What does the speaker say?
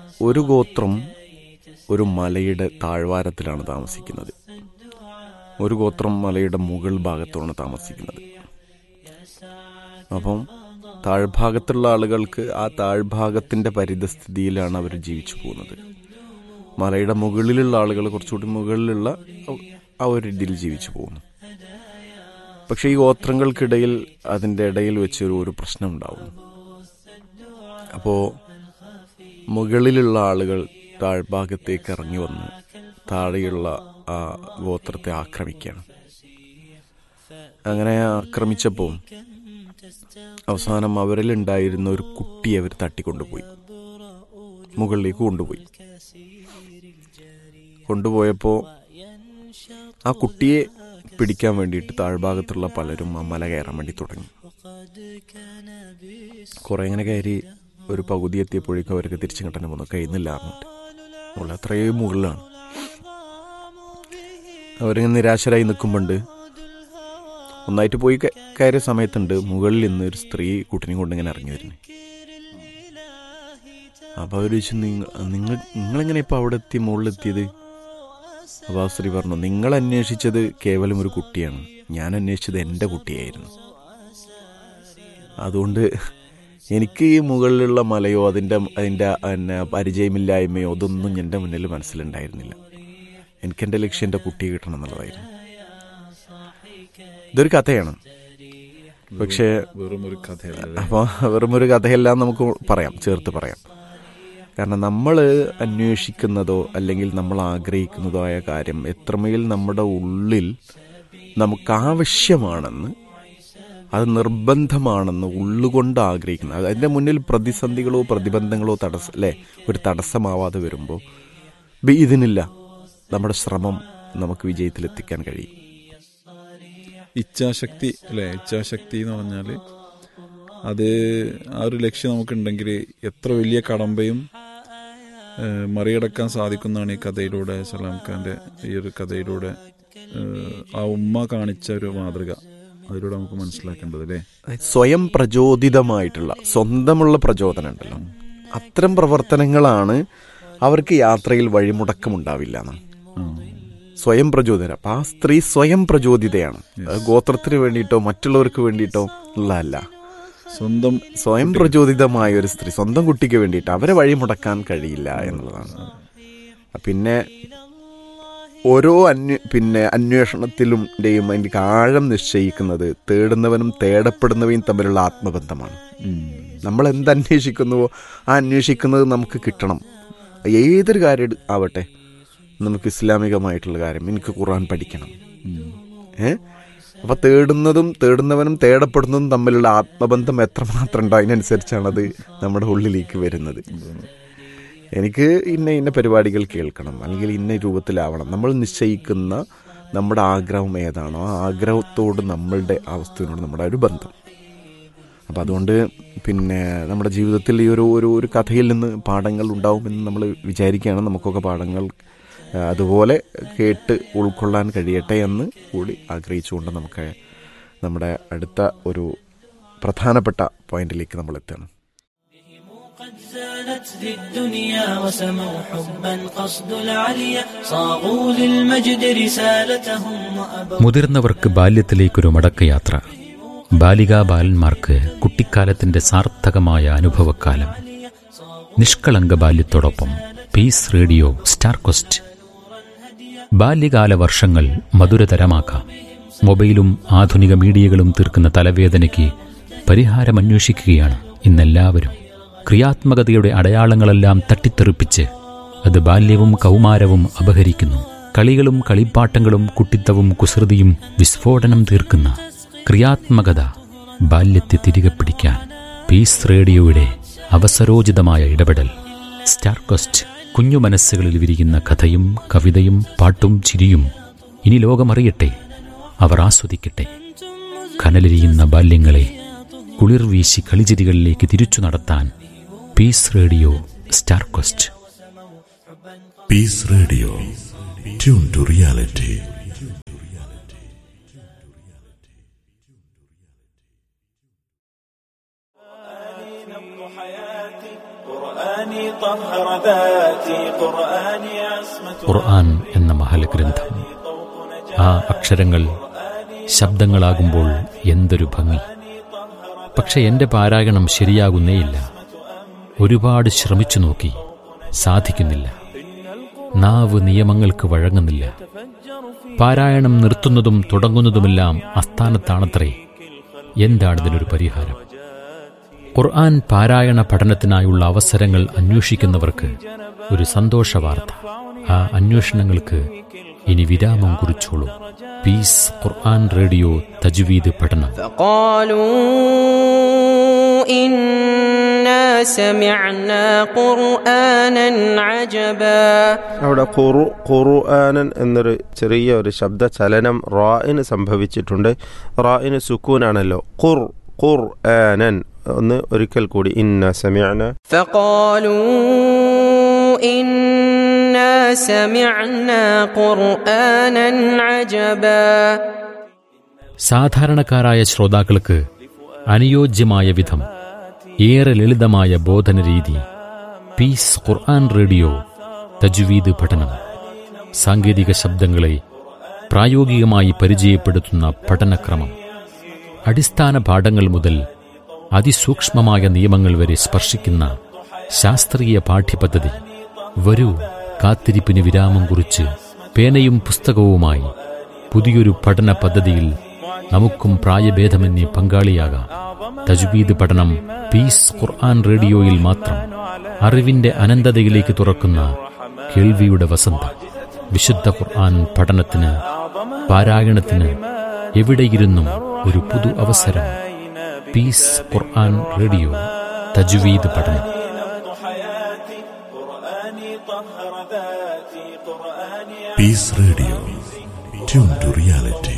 ഒരു ഗോത്രം ഒരു മലയുടെ താഴ്വാരത്തിലാണ് താമസിക്കുന്നത് ഒരു ഗോത്രം മലയുടെ മുകൾ ഭാഗത്താണ് താമസിക്കുന്നത് അപ്പം താഴ്ഭാഗത്തുള്ള ആളുകൾക്ക് ആ താഴ്ഭാഗത്തിന്റെ പരിതസ്ഥിതിയിലാണ് അവർ ജീവിച്ചു പോകുന്നത് മലയുടെ മുകളിലുള്ള ആളുകൾ കുറച്ചുകൂടി മുകളിലുള്ള ആ ഒരു രീതിയിൽ ജീവിച്ചു പോകുന്നു പക്ഷെ ഈ ഗോത്രങ്ങൾക്കിടയിൽ അതിന്റെ ഇടയിൽ വെച്ചൊരു ഒരു പ്രശ്നം ഉണ്ടാവുന്നു അപ്പോ മുകളിലുള്ള ആളുകൾ താഴ്ഭാഗത്തേക്ക് ഇറങ്ങി വന്ന് താഴെയുള്ള ആ ഗോത്രത്തെ ആക്രമിക്കുകയാണ് അങ്ങനെ ആക്രമിച്ചപ്പോൾ അവസാനം അവരിലുണ്ടായിരുന്ന ഒരു കുട്ടിയെ അവർ തട്ടിക്കൊണ്ടുപോയി മുകളിലേക്ക് കൊണ്ടുപോയി കൊണ്ടുപോയപ്പോൾ ആ കുട്ടിയെ പിടിക്കാൻ വേണ്ടിയിട്ട് താഴ്ഭാഗത്തുള്ള പലരും ആ മല കയറാൻ വേണ്ടി തുടങ്ങി കുറെ ഇങ്ങനെ കയറി ഒരു പകുതി എത്തിയപ്പോഴേക്കും അവർക്ക് തിരിച്ചു കിട്ടാൻ പോകുന്നു കഴിയുന്നില്ല പറഞ്ഞിട്ട് മുകളിൽ അത്രയും മുകളിലാണ് അവരിങ്ങനെ നിരാശരായി നിൽക്കുമ്പോണ്ട് ഒന്നായിട്ട് പോയി ക- കയറിയ സമയത്തുണ്ട് മുകളിൽ നിന്ന് ഒരു സ്ത്രീ കുട്ടിനെയും കൊണ്ട് ഇങ്ങനെ ഇറങ്ങി വരുന്നത് അപ്പൊ അവർ ചോദിച്ചു നിങ്ങൾ നിങ്ങൾ നിങ്ങളെങ്ങനെ ഇപ്പൊ അവിടെ എത്തി മുകളിലെത്തിയത് അപ്പൊ ആ സ്ത്രീ പറഞ്ഞു നിങ്ങൾ അന്വേഷിച്ചത് കേവലം ഒരു കുട്ടിയാണ് ഞാൻ അന്വേഷിച്ചത് എൻ്റെ കുട്ടിയായിരുന്നു അതുകൊണ്ട് എനിക്ക് ഈ മുകളിലുള്ള മലയോ അതിൻ്റെ അതിൻ്റെ പിന്നെ പരിചയമില്ലായ്മയോ അതൊന്നും എൻ്റെ മുന്നിൽ മനസ്സിലുണ്ടായിരുന്നില്ല എനിക്ക് എൻ്റെ ലക്ഷ്യം എൻ്റെ കുട്ടിയെ കിട്ടണം എന്നുള്ളതായിരുന്നു ഇതൊരു കഥയാണ് പക്ഷേ വെറും ഒരു കഥയല്ല അപ്പോൾ വെറും ഒരു കഥയല്ല എന്ന് നമുക്ക് പറയാം ചേർത്ത് പറയാം കാരണം നമ്മൾ അന്വേഷിക്കുന്നതോ അല്ലെങ്കിൽ നമ്മൾ ആഗ്രഹിക്കുന്നതോ ആയ കാര്യം എത്രമേൽ നമ്മുടെ ഉള്ളിൽ നമുക്ക് ആവശ്യമാണെന്ന് അത് നിർബന്ധമാണെന്ന് ഉള്ളുകൊണ്ട് ആഗ്രഹിക്കുന്നത് അതിൻ്റെ മുന്നിൽ പ്രതിസന്ധികളോ പ്രതിബന്ധങ്ങളോ തടസ്സ അല്ലേ ഒരു തടസ്സമാവാതെ വരുമ്പോൾ ഇതിനില്ല നമ്മുടെ ശ്രമം നമുക്ക് വിജയത്തിലെത്തിക്കാൻ കഴിയും ഇച്ഛാശക്തി അല്ലെ ഇച്ഛാശക്തി എന്ന് പറഞ്ഞാല് അത് ആ ഒരു ലക്ഷ്യം നമുക്കുണ്ടെങ്കിൽ എത്ര വലിയ കടമ്പയും ഏഹ്, മറികടക്കാൻ സാധിക്കുന്നതാണ് ഈ കഥയിലൂടെ സലാം ഖാന്റെ ഈ ഒരു കഥയിലൂടെ ഏഹ്, ആ ഉമ്മ കാണിച്ച ഒരു മാതൃക അതിലൂടെ നമുക്ക് മനസ്സിലാക്കേണ്ടത് അല്ലേ സ്വയം പ്രചോദിതമായിട്ടുള്ള സ്വന്തമുള്ള പ്രചോദനം ഉണ്ടല്ലോ അത്തരം പ്രവർത്തനങ്ങളാണ് അവർക്ക് യാത്രയിൽ വഴിമുടക്കമുണ്ടാവില്ല എന്നാണ് സ്വയം പ്രചോദനം അപ്പൊ ആ സ്ത്രീ സ്വയം പ്രചോദിതയാണ് അത് ഗോത്രത്തിന് വേണ്ടിയിട്ടോ മറ്റുള്ളവർക്ക് വേണ്ടിയിട്ടോ ഉള്ളതല്ല സ്വന്തം സ്വയം പ്രചോദിതമായ ഒരു സ്ത്രീ സ്വന്തം കുട്ടിക്ക് വേണ്ടിയിട്ട് അവരെ വഴിമുടക്കാൻ കഴിയില്ല എന്നുള്ളതാണ് പിന്നെ ഓരോ അന്വ പിന്നെ അന്വേഷണത്തിലുടെയും അതിൻ്റെ ആഴം നിശ്ചയിക്കുന്നത് തേടുന്നവനും തേടപ്പെടുന്നവയും തമ്മിലുള്ള ആത്മബന്ധമാണ് നമ്മൾ എന്ത് അന്വേഷിക്കുന്നുവോ ആ അന്വേഷിക്കുന്നത് നമുക്ക് കിട്ടണം ഏതൊരു കാര്യം എടു- ആവട്ടെ നമുക്ക് ഇസ്ലാമികമായിട്ടുള്ള കാര്യം എനിക്ക് ഖുർആൻ പഠിക്കണം ഏ അപ്പൊ തേടുന്നതും തേടുന്നവനും തേടപ്പെടുന്നതും തമ്മിലുള്ള ആത്മബന്ധം എത്രമാത്രം ഉണ്ടോ അതിനനുസരിച്ചാണ് അത് നമ്മുടെ ഉള്ളിലേക്ക് വരുന്നത് എനിക്ക് ഇന്ന ഇന്ന പരിപാടികൾ കേൾക്കണം അല്ലെങ്കിൽ ഇന്ന രൂപത്തിലാവണം നമ്മൾ നിശ്ചയിക്കുന്ന നമ്മുടെ ആഗ്രഹം ഏതാണോ ആ ആഗ്രഹത്തോട് നമ്മളുടെ അവസ്ഥയോട് നമ്മുടെ ഒരു ബന്ധം അപ്പം അതുകൊണ്ട് പിന്നെ നമ്മുടെ ജീവിതത്തിൽ ഈ ഒരു ഒരു ഒരു കഥയിൽ നിന്ന് പാഠങ്ങൾ ഉണ്ടാവുമെന്ന് നമ്മൾ വിചാരിക്കുകയാണ് നമുക്കൊക്കെ പാഠങ്ങൾ ആ, അതുപോലെ കേട്ട് ഉൾക്കൊള്ളാൻ കഴിയട്ടെ എന്ന് കൂടി ആഗ്രഹിച്ചുകൊണ്ട് നമുക്ക് നമ്മുടെ അടുത്ത ഒരു പ്രധാനപ്പെട്ട പോയിന്റിലേക്ക് നമ്മൾ എത്തണം قد زانت ذي الدنيا وسموا حبا قصد العليا صاغوا للمجد رسالتهم وأبوا മുതിർന്നവർക്ക് ബാല്യത്തിലേക്കൊരു മടക്കയാത്ര ബാലികാ ബാലന്മാർക്ക് കുട്ടിക്കാലത്തിന്റെ സാർത്ഥകമായ അനുഭവക്കാലം നിഷ്കളങ്ക ബാല്യത്തോടൊപ്പം പീസ് റേഡിയോ സ്റ്റാർ കൊസ്റ്റ് ബാല്യകാല വർഷങ്ങൾ മധുരതരമാക്കാം മൊബൈലും ആധുനിക മീഡിയകളും തീർക്കുന്ന തലവേദനയ്ക്ക് പരിഹാരമന്വേഷിക്കുകയാണ് ഇന്നെല്ലാവരും ക്രിയാത്മകതയുടെ അടയാളങ്ങളെല്ലാം തട്ടിത്തെറിപ്പിച്ച് അത് ബാല്യവും കൗമാരവും അപഹരിക്കുന്നു കളികളും കളിപ്പാട്ടങ്ങളും കുട്ടിത്തവും കുസൃതിയും വിസ്ഫോടനം തീർക്കുന്ന ക്രിയാത്മകത ബാല്യത്തെ തിരികെ പിടിക്കാൻ പീസ് റേഡിയോയുടെ അവസരോചിതമായ ഇടപെടൽ സ്റ്റാർകോസ്റ്റ് കുഞ്ഞു മനസ്സുകളിൽ വിരിയുന്ന കഥയും കവിതയും പാട്ടും ചിരിയും ഇനി ലോകമറിയട്ടെ അവർ ആസ്വദിക്കട്ടെ കനലിരിയുന്ന ബാല്യങ്ങളെ കുളിർ വീശി കളിചിരികളിലേക്ക് തിരിച്ചു നടത്താൻ Peace Radio Starcoast Peace Radio. Tune to reality. قرآني طهر ذاتي قرآني عصمة Quran എന്ന മഹലഗ്രന്ഥം ആ അക്ഷരങ്ങൾ ശബ്ദങ്ങളാകുമ്പോൾ എന്തൊരു ഭംഗി പക്ഷെ എന്റെ പാരായണം ശരിയാകുന്നേയില്ല ഒരുപാട് ശ്രമിച്ചു നോക്കി സാധിക്കുന്നില്ല നാവ് നിയമങ്ങൾക്ക് വഴങ്ങുന്നില്ല പാരായണം നിർത്തുന്നതും തുടങ്ങുന്നതുമെല്ലാം അസ്ഥാനത്താണത്രേ എന്താണിതിനൊരു പരിഹാരം ഖുർആൻ പാരായണ പഠനത്തിനായുള്ള അവസരങ്ങൾ അന്വേഷിക്കുന്നവർക്ക് ഒരു സന്തോഷ വാർത്ത ആ അന്വേഷണങ്ങൾക്ക് ഇനി വിരാമം കുറിച്ചോളൂ പീസ് ഖുർആൻ റേഡിയോ തജ്വീദ് പഠനം فقالوا إنا سمعنا قرآنا عجبا അവിടെ ഖുറു ഖുർആനൻ എന്നൊരു ചെറിയ ഒരു ശബ്ദ ചലനം റായിന് സംഭവിച്ചിട്ടുണ്ട് റായിന് സുക്കൂനാണല്ലോ ഖുർ ഖുർ ആനൻ ഒന്ന് ഒരിക്കൽ കൂടി ഇന്ന സമയന فقالوا إنا سمعنا قرآنا عجبا സാധാരണക്കാരായ ശ്രോതാക്കൾക്ക് അനുയോജ്യമായ വിധം ഏറെ ലളിതമായ ബോധന രീതി പീസ് ഖുർആൻ റേഡിയോ തജ്വീദ് പഠനം സാങ്കേതിക ശബ്ദങ്ങളെ പ്രായോഗികമായി പരിചയപ്പെടുത്തുന്ന പഠനക്രമം അടിസ്ഥാന പാഠങ്ങൾ മുതൽ അതിസൂക്ഷ്മമായ നിയമങ്ങൾ വരെ സ്പർശിക്കുന്ന ശാസ്ത്രീയ പാഠ്യപദ്ധതി വരൂ കാത്തിരിപ്പിന് വിരാമം കുറിച്ച് പേനയും പുസ്തകവുമായി പുതിയൊരു പഠന പദ്ധതിയിൽ നമുക്കും പ്രായഭേദമന്യേ പങ്കാളിയാകാം തജ്വീദ് പഠനം പീസ് ഖുർആൻ റേഡിയോയിൽ മാത്രം അറിവിന്റെ അനന്തതയിലേക്ക് തുറക്കുന്ന കേൾവിയുടെ വസന്തം വിശുദ്ധ ഖുർആൻ പഠനത്തിന് പാരായണത്തിന് എവിടെയിരുന്നും ഒരു പുതു അവസരം പീസ് ഖുർആൻ റേഡിയോ തജ്വീദ് പഠനം Peace Radio. Tune to reality.